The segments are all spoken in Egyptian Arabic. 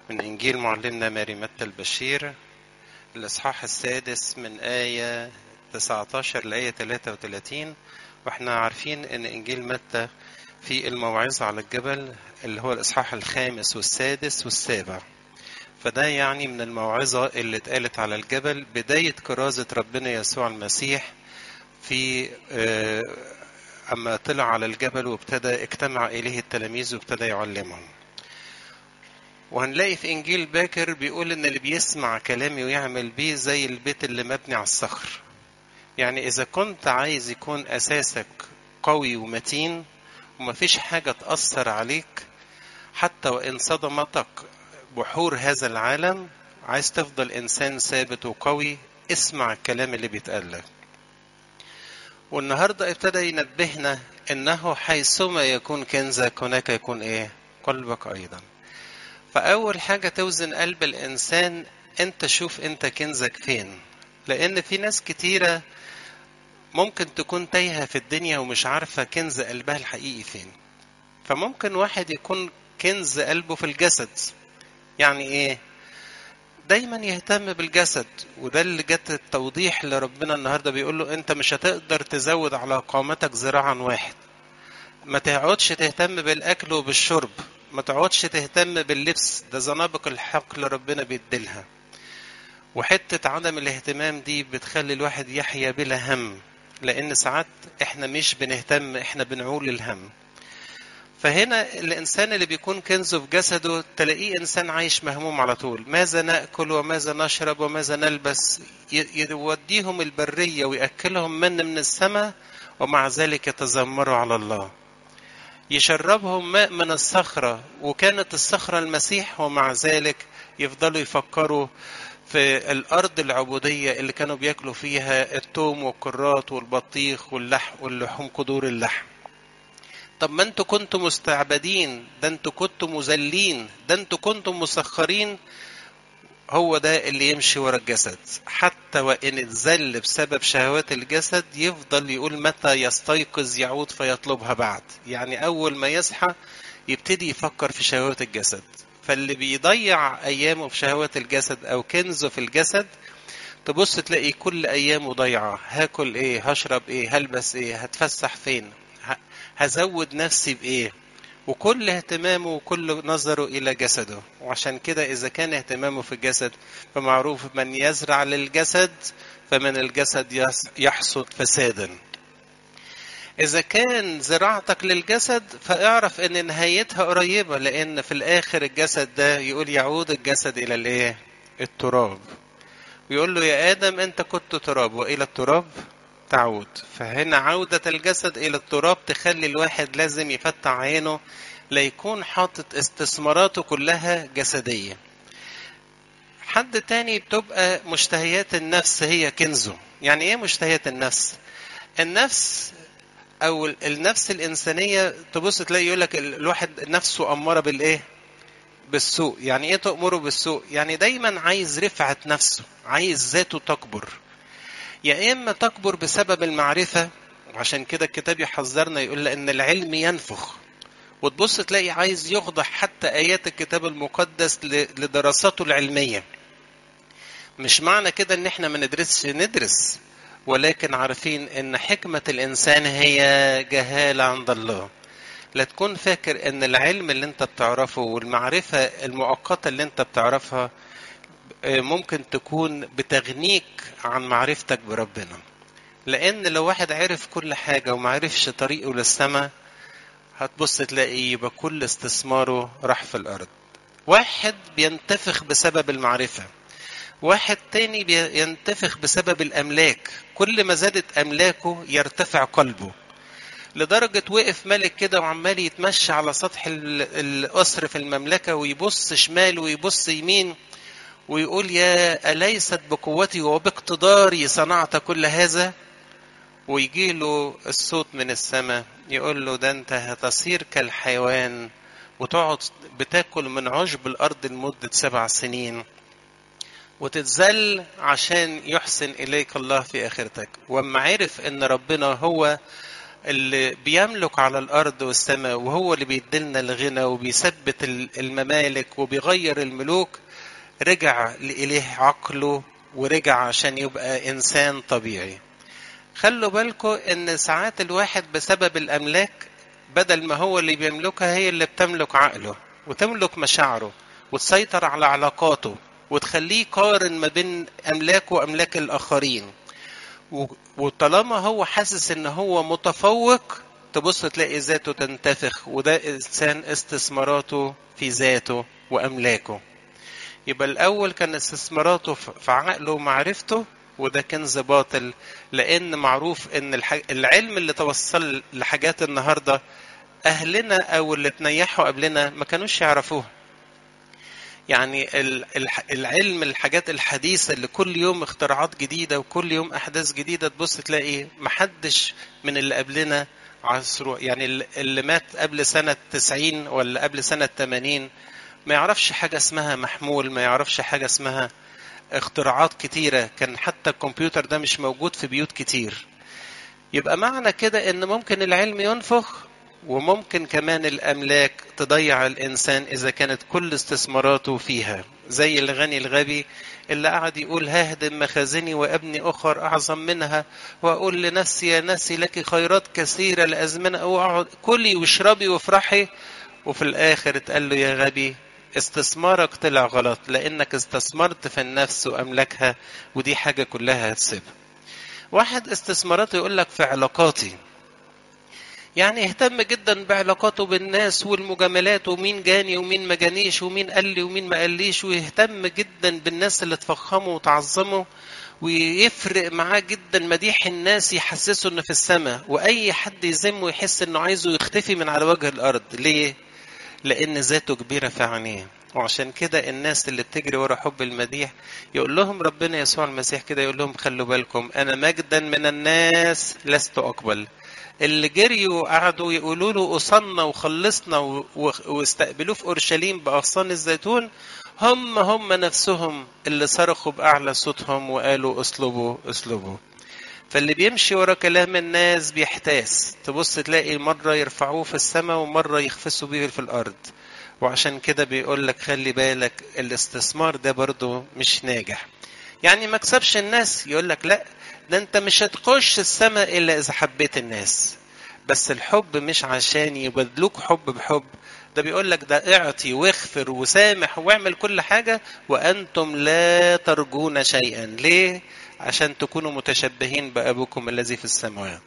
من إنجيل معلمنا ماري متى البشير الإصحاح السادس من آية 19 لآية 33 وإحنا عارفين إن إنجيل متى في الموعظة على الجبل اللي هو الإصحاح الخامس والسادس والسابع فده يعني من الموعظة اللي اتقالت على الجبل بداية كرازة ربنا يسوع المسيح في أما طلع على الجبل وابتدى اجتمع إليه التلاميذ وابتدى يعلمهم وهنلاقي في إنجيل باكر بيقول إن اللي بيسمع كلامي ويعمل بيه زي البيت اللي مبني على الصخر يعني إذا كنت عايز يكون أساسك قوي ومتين ومفيش حاجة تأثر عليك حتى وإن صدمتك بحور هذا العالم عايز تفضل إنسان ثابت وقوي اسمع الكلام اللي بيتقال لك والنهاردة ابتدى ينبهنا إنه حيثما يكون كنزك هناك يكون إيه قلبك أيضا فأول حاجة توزن قلب الإنسان أنت شوف أنت كنزك فين لأن في ناس كتيرة ممكن تكون تايهة في الدنيا ومش عارفة كنز قلبها الحقيقي فين فممكن واحد يكون كنز قلبه في الجسد يعني ايه دايما يهتم بالجسد وده اللي جت التوضيح اللي ربنا النهارده بيقول له انت مش هتقدر تزود على قامتك ذراعا واحد ما تقعدش تهتم بالاكل وبالشرب ما تقعدش تهتم باللبس ده زنابق الحق اللي ربنا بيديلها وحتة عدم الاهتمام دي بتخلي الواحد يحيا بلا هم لأن ساعات احنا مش بنهتم احنا بنعول الهم فهنا الإنسان اللي بيكون كنزه في جسده تلاقيه إنسان عايش مهموم على طول ماذا نأكل وماذا نشرب وماذا نلبس يوديهم البرية ويأكلهم من من السماء ومع ذلك يتذمروا على الله يشربهم ماء من الصخرة وكانت الصخرة المسيح ومع ذلك يفضلوا يفكروا في الأرض العبودية اللي كانوا بياكلوا فيها التوم والكرات والبطيخ واللحم واللحوم قدور اللحم طب ما انتوا كنتوا مستعبدين ده انتوا كنتوا مذلين ده انتوا كنتوا مسخرين هو ده اللي يمشي ورا الجسد حتى وإن اتذل بسبب شهوات الجسد يفضل يقول متى يستيقظ يعود فيطلبها بعد يعني أول ما يصحى يبتدي يفكر في شهوات الجسد فاللي بيضيع أيامه في شهوات الجسد أو كنزه في الجسد تبص تلاقي كل أيامه ضيعة هاكل إيه هشرب إيه هلبس إيه هتفسح فين هزود نفسي بإيه وكل اهتمامه وكل نظره إلى جسده وعشان كده إذا كان اهتمامه في الجسد فمعروف من يزرع للجسد فمن الجسد يحصد فسادا إذا كان زراعتك للجسد فاعرف إن نهايتها قريبة لأن في الآخر الجسد ده يقول يعود الجسد إلى الإيه؟ التراب ويقول له يا آدم أنت كنت تراب وإلى التراب تعود فهنا عودة الجسد إلى التراب تخلي الواحد لازم يفتح عينه ليكون حاطط استثماراته كلها جسدية حد تاني بتبقى مشتهيات النفس هي كنزه يعني ايه مشتهيات النفس النفس او النفس الانسانيه تبص تلاقي يقول لك الواحد نفسه اماره بالايه بالسوء يعني ايه تامره بالسوء يعني دايما عايز رفعه نفسه عايز ذاته تكبر يا اما تكبر بسبب المعرفه وعشان كده الكتاب يحذرنا يقول لان العلم ينفخ وتبص تلاقي عايز يخضع حتى ايات الكتاب المقدس لدراساته العلميه مش معنى كده ان احنا ما ندرسش ندرس ولكن عارفين ان حكمه الانسان هي جهاله عند الله لا تكون فاكر ان العلم اللي انت بتعرفه والمعرفه المؤقته اللي انت بتعرفها ممكن تكون بتغنيك عن معرفتك بربنا لان لو واحد عرف كل حاجه ومعرفش طريقه للسماء هتبص تلاقي يبقى كل استثماره راح في الارض واحد بينتفخ بسبب المعرفه واحد تاني بينتفخ بسبب الاملاك كل ما زادت املاكه يرتفع قلبه لدرجة وقف ملك كده وعمال يتمشى على سطح القصر في المملكة ويبص شمال ويبص يمين ويقول يا أليست بقوتي وباقتداري صنعت كل هذا ويجي له الصوت من السماء يقول له ده انت هتصير كالحيوان وتقعد بتاكل من عشب الأرض لمدة سبع سنين وتتذل عشان يحسن إليك الله في آخرتك وما عرف إن ربنا هو اللي بيملك على الأرض والسماء وهو اللي بيدلنا الغنى وبيثبت الممالك وبيغير الملوك رجع لإله عقله ورجع عشان يبقى إنسان طبيعي خلوا بالكم إن ساعات الواحد بسبب الأملاك بدل ما هو اللي بيملكها هي اللي بتملك عقله وتملك مشاعره وتسيطر على علاقاته وتخليه يقارن ما بين أملاكه وأملاك الآخرين وطالما هو حاسس ان هو متفوق تبص تلاقي ذاته تنتفخ وده انسان استثماراته في ذاته واملاكه يبقى الاول كان استثماراته في عقله ومعرفته وده كنز باطل لان معروف ان العلم اللي توصل لحاجات النهارده اهلنا او اللي تنيحوا قبلنا ما كانوش يعرفوها يعني العلم الحاجات الحديثة اللي كل يوم اختراعات جديدة وكل يوم أحداث جديدة تبص تلاقي محدش من اللي قبلنا عصره يعني اللي مات قبل سنة 90 ولا قبل سنة 80 ما يعرفش حاجة اسمها محمول ما يعرفش حاجة اسمها اختراعات كتيرة كان حتى الكمبيوتر ده مش موجود في بيوت كتير يبقى معنى كده ان ممكن العلم ينفخ وممكن كمان الأملاك تضيع الإنسان إذا كانت كل استثماراته فيها زي الغني الغبي اللي قعد يقول ههدم مخازني وأبني أخر أعظم منها وأقول لنفسي يا نفسي لك خيرات كثيرة لأزمنة وأقعد كلي واشربي وافرحي وفي الآخر اتقال له يا غبي استثمارك طلع غلط لأنك استثمرت في النفس وأملاكها ودي حاجة كلها هتسيبها واحد استثماراته يقول لك في علاقاتي يعني اهتم جدا بعلاقاته بالناس والمجاملات ومين جاني ومين ما جانيش ومين قال لي ومين ما قاليش ويهتم جدا بالناس اللي تفخمه وتعظمه ويفرق معاه جدا مديح الناس يحسسه انه في السماء واي حد يذمه يحس انه عايزه يختفي من على وجه الارض ليه لان ذاته كبيره في عينيه وعشان كده الناس اللي بتجري ورا حب المديح يقول لهم ربنا يسوع المسيح كده يقول لهم خلوا بالكم انا مجدا من الناس لست اقبل اللي جريوا وقعدوا يقولوا له أصلنا وخلصنا واستقبلوه في أورشليم بأغصان الزيتون هم هم نفسهم اللي صرخوا بأعلى صوتهم وقالوا اصلبوا اصلبوا فاللي بيمشي ورا كلام الناس بيحتاس تبص تلاقي مرة يرفعوه في السماء ومرة يخفسوا بيه في الأرض وعشان كده بيقول لك خلي بالك الاستثمار ده برضه مش ناجح يعني ما كسبش الناس يقول لك لا ده انت مش هتخش السماء الا اذا حبيت الناس بس الحب مش عشان يبدلوك حب بحب ده بيقول لك ده اعطي واغفر وسامح واعمل كل حاجة وأنتم لا ترجون شيئا ليه؟ عشان تكونوا متشبهين بأبوكم الذي في السماوات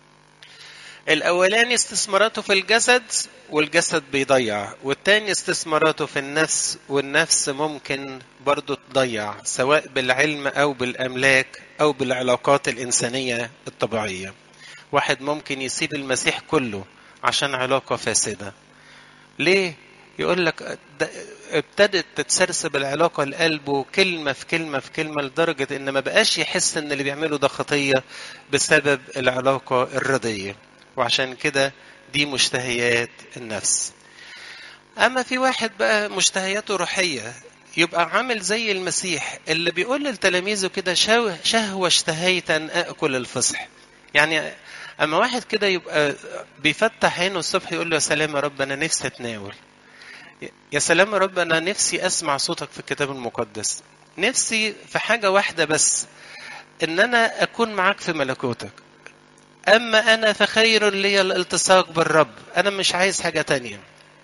الأولاني استثماراته في الجسد والجسد بيضيع والتاني استثماراته في النفس والنفس ممكن برضو تضيع سواء بالعلم أو بالأملاك أو بالعلاقات الإنسانية الطبيعية واحد ممكن يسيب المسيح كله عشان علاقة فاسدة ليه؟ يقول لك ابتدت تتسرسب العلاقة لقلبه كلمة في كلمة في كلمة لدرجة إن ما بقاش يحس إن اللي بيعمله ده خطية بسبب العلاقة الردية وعشان كده دي مشتهيات النفس أما في واحد بقى مشتهياته روحية يبقى عامل زي المسيح اللي بيقول لتلاميذه كده شهوة اشتهيت أن أكل الفصح يعني أما واحد كده يبقى بيفتح عينه الصبح يقول له يا سلام يا رب أنا نفسي أتناول يا سلام يا رب أنا نفسي أسمع صوتك في الكتاب المقدس نفسي في حاجة واحدة بس إن أنا أكون معاك في ملكوتك أما أنا فخير لي الالتصاق بالرب أنا مش عايز حاجة تانية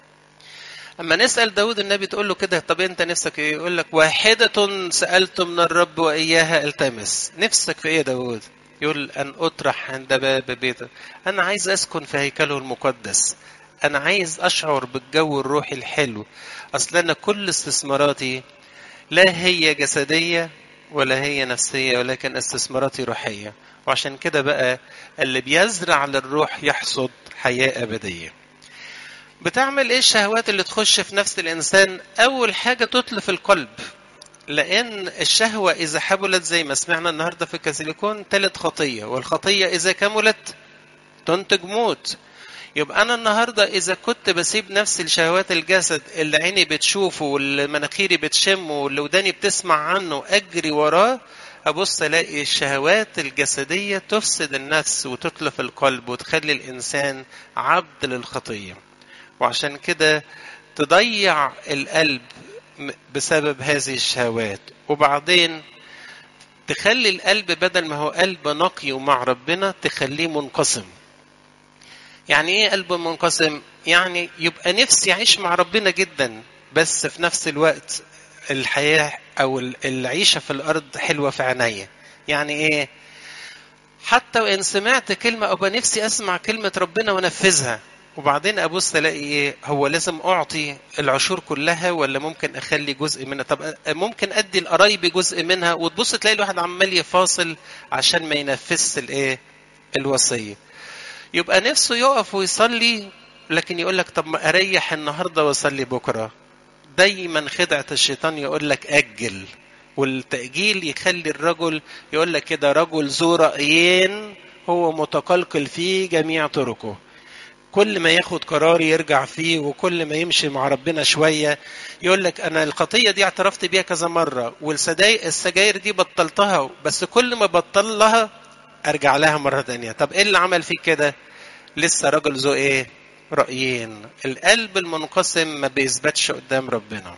أما نسأل داود النبي تقول له كده طب أنت نفسك إيه يقول لك واحدة سألت من الرب وإياها التمس نفسك في إيه يا داود يقول أن أطرح عند باب بيته أنا عايز أسكن في هيكله المقدس أنا عايز أشعر بالجو الروحي الحلو أصل أنا كل استثماراتي لا هي جسدية ولا هي نفسية ولكن استثماراتي روحية وعشان كده بقى اللي بيزرع للروح يحصد حياة أبدية بتعمل ايه الشهوات اللي تخش في نفس الانسان اول حاجه تتلف القلب لان الشهوه اذا حبلت زي ما سمعنا النهارده في كاسيليكون تلت خطيه والخطيه اذا كملت تنتج موت يبقى انا النهارده اذا كنت بسيب نفسي لشهوات الجسد اللي عيني بتشوفه واللي مناخيري بتشمه واللي وداني بتسمع عنه اجري وراه ابص الاقي الشهوات الجسديه تفسد النفس وتتلف القلب وتخلي الانسان عبد للخطيه وعشان كده تضيع القلب بسبب هذه الشهوات وبعدين تخلي القلب بدل ما هو قلب نقي ومع ربنا تخليه منقسم يعني ايه قلب منقسم يعني يبقى نفسي يعيش مع ربنا جدا بس في نفس الوقت الحياة او العيشة في الارض حلوة في عينيا يعني ايه حتى وان سمعت كلمة ابقى نفسي اسمع كلمة ربنا وانفذها وبعدين ابص الاقي ايه هو لازم اعطي العشور كلها ولا ممكن اخلي جزء منها طب ممكن ادي لقرايبي جزء منها وتبص تلاقي الواحد عمال يفاصل عشان ما ينفذش الايه الوصيه يبقى نفسه يقف ويصلي لكن يقول لك طب ما اريح النهارده واصلي بكره دايما خدعه الشيطان يقول لك اجل والتاجيل يخلي الرجل يقول لك كده رجل ذو رايين هو متقلقل في جميع طرقه كل ما ياخد قرار يرجع فيه وكل ما يمشي مع ربنا شوية يقول لك أنا الخطية دي اعترفت بيها كذا مرة والسجاير دي بطلتها بس كل ما بطلها أرجع لها مرة تانية طب إيه اللي عمل فيك كده لسه راجل ذو إيه رأيين القلب المنقسم ما بيثبتش قدام ربنا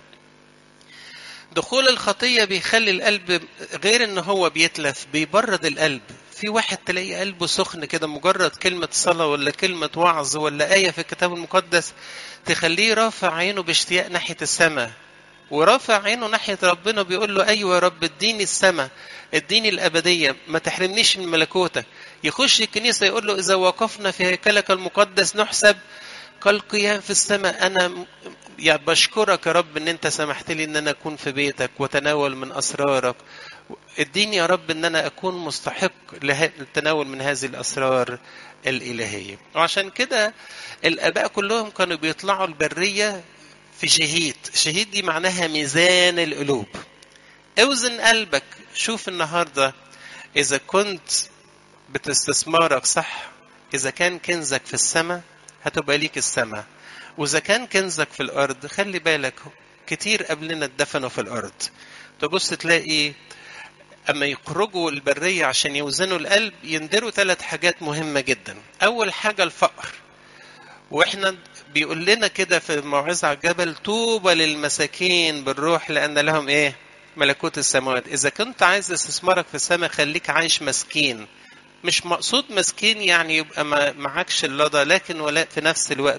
دخول الخطية بيخلي القلب غير ان هو بيتلف بيبرد القلب في واحد تلاقي قلبه سخن كده مجرد كلمة صلاة ولا كلمة وعظ ولا آية في الكتاب المقدس تخليه رافع عينه باشتياق ناحية السماء ورافع عينه ناحية ربنا بيقول له أيوة يا رب اديني السماء اديني الأبدية ما تحرمنيش من ملكوتك يخش الكنيسة يقول له إذا وقفنا في هيكلك المقدس نحسب كالقيام في السماء أنا يا بشكرك يا رب ان انت سمحت لي ان انا اكون في بيتك وتناول من اسرارك اديني يا رب ان انا اكون مستحق للتناول من هذه الاسرار الالهيه وعشان كده الاباء كلهم كانوا بيطلعوا البريه في شهيد شهيد دي معناها ميزان القلوب اوزن قلبك شوف النهارده اذا كنت بتستثمارك صح اذا كان كنزك في السماء هتبقى ليك السماء واذا كان كنزك في الارض خلي بالك كتير قبلنا اتدفنوا في الارض تبص تلاقي اما يخرجوا البريه عشان يوزنوا القلب يندروا ثلاث حاجات مهمه جدا اول حاجه الفقر واحنا بيقول لنا كده في موعظه على الجبل طوبى للمساكين بالروح لان لهم ايه ملكوت السماوات اذا كنت عايز استثمارك في السماء خليك عايش مسكين مش مقصود مسكين يعني يبقى ما معكش اللضا لكن ولا في نفس الوقت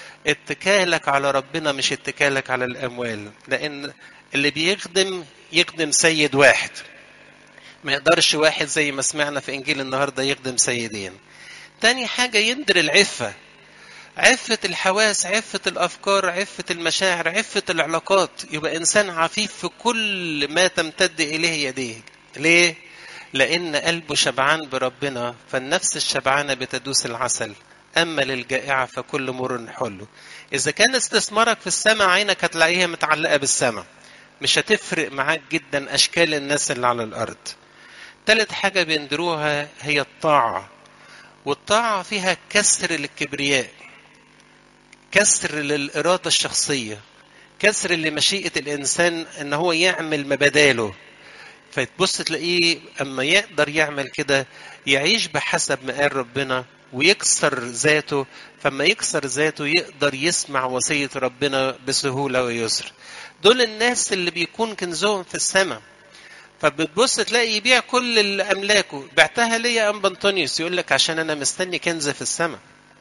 اتكالك على ربنا مش اتكالك على الاموال لان اللي بيخدم يخدم سيد واحد ما يقدرش واحد زي ما سمعنا في انجيل النهارده يخدم سيدين تاني حاجه يندر العفه عفة الحواس عفة الأفكار عفة المشاعر عفة العلاقات يبقى إنسان عفيف في كل ما تمتد إليه يديه ليه؟ لأن قلبه شبعان بربنا فالنفس الشبعانة بتدوس العسل أما للجائعة فكل مر حلو إذا كان استثمارك في السماء عينك هتلاقيها متعلقة بالسماء مش هتفرق معاك جدا أشكال الناس اللي على الأرض تالت حاجة بيندروها هي الطاعة والطاعة فيها كسر للكبرياء كسر للإرادة الشخصية كسر لمشيئة الإنسان إن هو يعمل مباداله فتبص تلاقيه أما يقدر يعمل كده يعيش بحسب ما قال ربنا ويكسر ذاته فما يكسر ذاته يقدر يسمع وصية ربنا بسهولة ويسر دول الناس اللي بيكون كنزهم في السماء فبتبص تلاقي يبيع كل اللي أملاكه بعتها ليه يا أم بنطونيوس يقول لك عشان أنا مستني كنز في السماء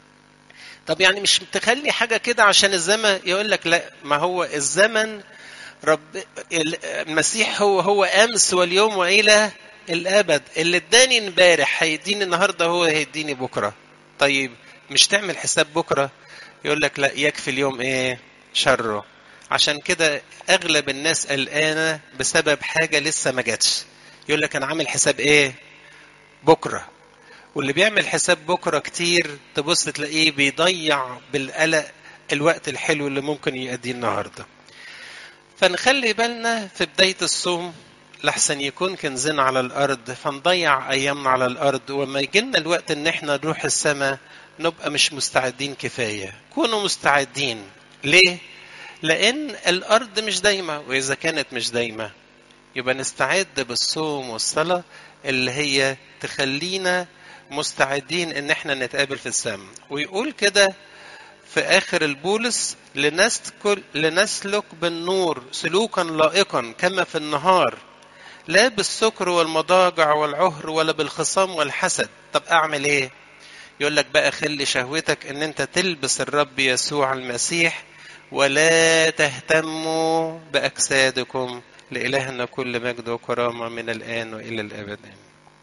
طب يعني مش تخلي حاجة كده عشان الزمن يقول لك لا ما هو الزمن رب المسيح هو هو أمس واليوم وإلى الأبد اللي اداني امبارح هيديني النهارده هو هيديني بكرة طيب مش تعمل حساب بكرة يقول لك لا يكفي اليوم ايه شره عشان كده اغلب الناس قلقانه بسبب حاجه لسه ما جاتش يقول لك انا عامل حساب ايه بكره واللي بيعمل حساب بكره كتير تبص تلاقيه بيضيع بالقلق الوقت الحلو اللي ممكن يأديه النهارده فنخلي بالنا في بدايه الصوم لحسن يكون كنزنا على الارض فنضيع ايامنا على الارض وما يجينا الوقت ان احنا نروح السماء نبقى مش مستعدين كفايه كونوا مستعدين ليه لان الارض مش دايمه واذا كانت مش دايمه يبقى نستعد بالصوم والصلاة اللي هي تخلينا مستعدين ان احنا نتقابل في السماء ويقول كده في اخر البولس لنسلك لنسلك بالنور سلوكا لائقا كما في النهار لا بالسكر والمضاجع والعهر ولا بالخصام والحسد طب اعمل ايه يقول لك بقى خلي شهوتك ان انت تلبس الرب يسوع المسيح ولا تهتموا باجسادكم لالهنا كل مجد وكرامه من الان والى الابد